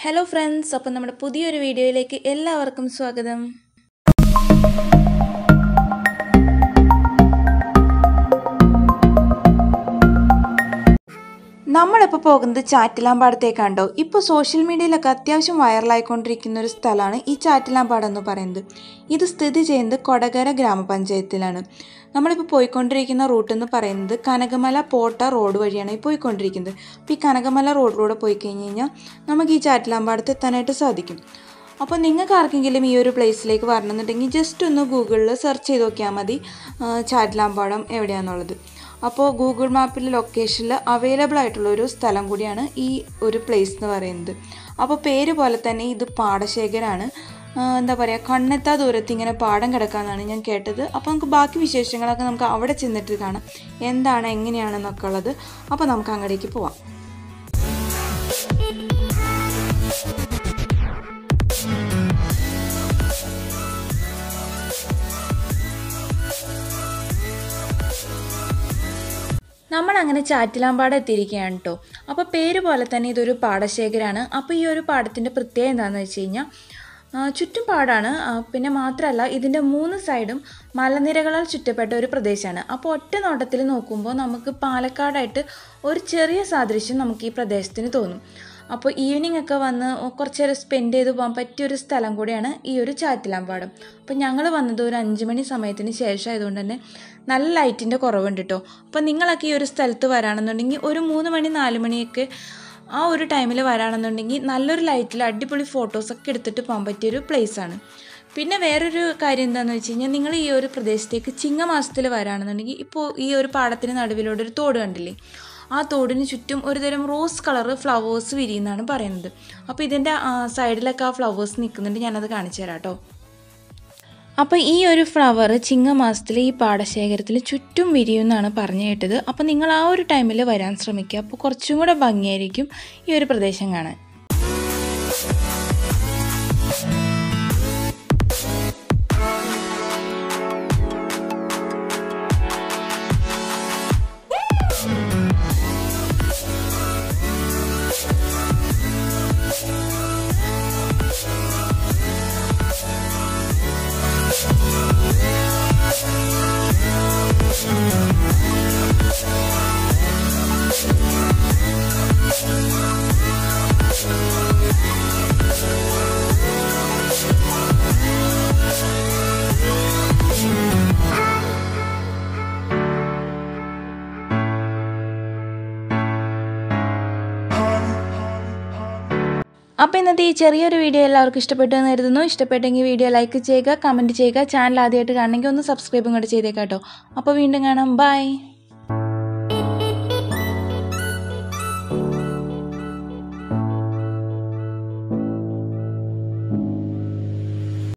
hello friends അപ്പം നമ്മുടെ പുതിയൊരു വീഡിയോയിലേക്ക് എല്ലാവർക്കും സ്വാഗതം നമ്മളിപ്പോൾ പോകുന്നത് ചാറ്റിലാമ്പാടത്തേക്കാണ്ടോ ഇപ്പോൾ സോഷ്യൽ മീഡിയയിലൊക്കെ അത്യാവശ്യം വൈറലായിക്കൊണ്ടിരിക്കുന്ന ഒരു സ്ഥലമാണ് ഈ ചാറ്റിലാമ്പാട് എന്ന് പറയുന്നത് ഇത് സ്ഥിതി ചെയ്യുന്നത് കൊടകര ഗ്രാമപഞ്ചായത്തിലാണ് നമ്മളിപ്പോൾ പോയിക്കൊണ്ടിരിക്കുന്ന റൂട്ട് എന്ന് പറയുന്നത് കനകമല പോട്ട റോഡ് വഴിയാണ് ഈ പോയിക്കൊണ്ടിരിക്കുന്നത് അപ്പോൾ ഈ കനകമല റോഡിലൂടെ പോയി കഴിഞ്ഞ് കഴിഞ്ഞാൽ നമുക്ക് ഈ ചാറ്റിലാമ്പാടത്ത് എത്താനായിട്ട് സാധിക്കും അപ്പോൾ നിങ്ങൾക്ക് ആർക്കെങ്കിലും ഈ ഒരു പ്ലേസിലേക്ക് വരണമെന്നുണ്ടെങ്കിൽ ജസ്റ്റ് ഒന്ന് ഗൂഗിളിൽ സെർച്ച് ചെയ്ത് നോക്കിയാൽ മതി ആ, ചാറ്റിലാമ്പാടം എവിടെയാണെന്നുള്ളത് അപ്പോൾ ഗൂഗിൾ മാപ്പിൽ ലൊക്കേഷനിൽ അവൈലബിൾ ആയിട്ടുള്ള ഒരു സ്ഥലം കൂടിയാണ് ഈ ഒരു പ്ലേസ് എന്ന് പറയുന്നത് അപ്പോൾ പേര് പോലെ തന്നെ ഇത് പാടശേഖരമാണ് ആ, എന്താ പറയുക കണ്ണെത്താ ദൂരത്ത് ഇങ്ങനെ പാടം കിടക്കാമെന്നാണ് ഞാൻ കേട്ടത് അപ്പോൾ നമുക്ക് ബാക്കി വിശേഷങ്ങളൊക്കെ നമുക്ക് അവിടെ ചെന്നിട്ട് കാണാം എന്താണ് എങ്ങനെയാണെന്നൊക്കെ ഉള്ളത് അപ്പോൾ നമുക്ക് അങ്ങടേക്ക് പോവാം നമ്മൾ അങ്ങനെ ചാറ്റിലാമ്പാട് എത്തിയിരിക്കുകയാണ് കേട്ടോ അപ്പോൾ പേര് പോലെ തന്നെ ഇതൊരു പാടശേഖരമാണ് അപ്പോൾ ഈ ഒരു പാടത്തിൻ്റെ പ്രത്യേകത എന്താണെന്ന് വെച്ച് കഴിഞ്ഞാൽ ആ, ചുറ്റും പാടാണ് ആ, പിന്നെ മാത്രമല്ല ഇതിൻ്റെ മൂന്ന് സൈഡും മലനിരകളാൽ ചുറ്റപ്പെട്ട ഒരു പ്രദേശമാണ് അപ്പോൾ ഒറ്റ നോട്ടത്തിൽ നോക്കുമ്പോൾ നമുക്ക് പാലക്കാടായിട്ട് ഒരു ചെറിയ സാദൃശ്യം നമുക്ക് ഈ പ്രദേശത്തിന് തോന്നും അപ്പോൾ ഈവനിങ് ഒക്കെ വന്ന് കുറച്ച് നേരം സ്പെൻഡ് ചെയ്ത് പോകാൻ പറ്റിയ ഒരു സ്ഥലം കൂടിയാണ് ഈ ഒരു ചാറ്റിലാമ്പാടം അപ്പോൾ ഞങ്ങൾ വന്നത് ഒരു അഞ്ച് മണി സമയത്തിന് ശേഷം ആയതുകൊണ്ട് തന്നെ നല്ല ലൈറ്റിൻ്റെ കുറവുണ്ട് കേട്ടോ അപ്പോൾ നിങ്ങളൊക്കെ ഈ ഒരു സ്ഥലത്ത് വരാണെന്നുണ്ടെങ്കിൽ ഒരു മൂന്ന് മണി നാല് മണിയൊക്കെ ആ ഒരു ടൈമിൽ വരാണെന്നുണ്ടെങ്കിൽ നല്ലൊരു ലൈറ്റിൽ അടിപൊളി ഫോട്ടോസൊക്കെ എടുത്തിട്ട് പോകാൻ പറ്റിയൊരു പ്ലേസാണ് പിന്നെ വേറൊരു കാര്യം എന്താണെന്ന് വെച്ച് കഴിഞ്ഞാൽ നിങ്ങൾ ഈ ഒരു പ്രദേശത്തേക്ക് ചിങ്ങമാസത്തിൽ വരാണെന്നുണ്ടെങ്കിൽ ഇപ്പോൾ ഈ ഒരു പാടത്തിന് നടുവിലൂടെ ഒരു തോട് കണ്ടില്ലേ ആ തോടിന് ചുറ്റും ഒരുതരം റോസ് കളറ് ഫ്ലവേഴ്സ് വിരിയുന്നതാണ് പറയുന്നത് അപ്പോൾ ഇതിൻ്റെ സൈഡിലൊക്കെ ആ ഫ്ലവേഴ്സ് നിൽക്കുന്നുണ്ട് ഞാനത് കാണിച്ചു തരാം കേട്ടോ അപ്പോൾ ഈ ഒരു ഫ്ലവർ ചിങ്ങമാസത്തിൽ ഈ പാടശേഖരത്തിൽ ചുറ്റും വിരിയുമെന്നാണ് പറഞ്ഞു കേട്ടത് അപ്പോൾ നിങ്ങൾ ആ ഒരു ടൈമിൽ വരാൻ ശ്രമിക്കുക അപ്പോൾ കുറച്ചും കൂടെ ഭംഗിയായിരിക്കും ഈ ഒരു പ്രദേശം കാണാൻ അപ്പോൾ ഇന്നത്തെ ഈ ചെറിയൊരു വീഡിയോ എല്ലാവർക്കും ഇഷ്ടപ്പെട്ടു എന്ന് കരുതുന്നു ഇഷ്ടപ്പെട്ടെങ്കിൽ വീഡിയോ ലൈക്ക് ചെയ്യുക കമൻറ്റ് ചെയ്യുക ചാനൽ ആദ്യമായിട്ട് കാണണമെങ്കിൽ ഒന്ന് സബ്സ്ക്രൈബും കൂടെ ചെയ്തേക്കാം കേട്ടോ അപ്പോൾ വീണ്ടും കാണാം ബൈ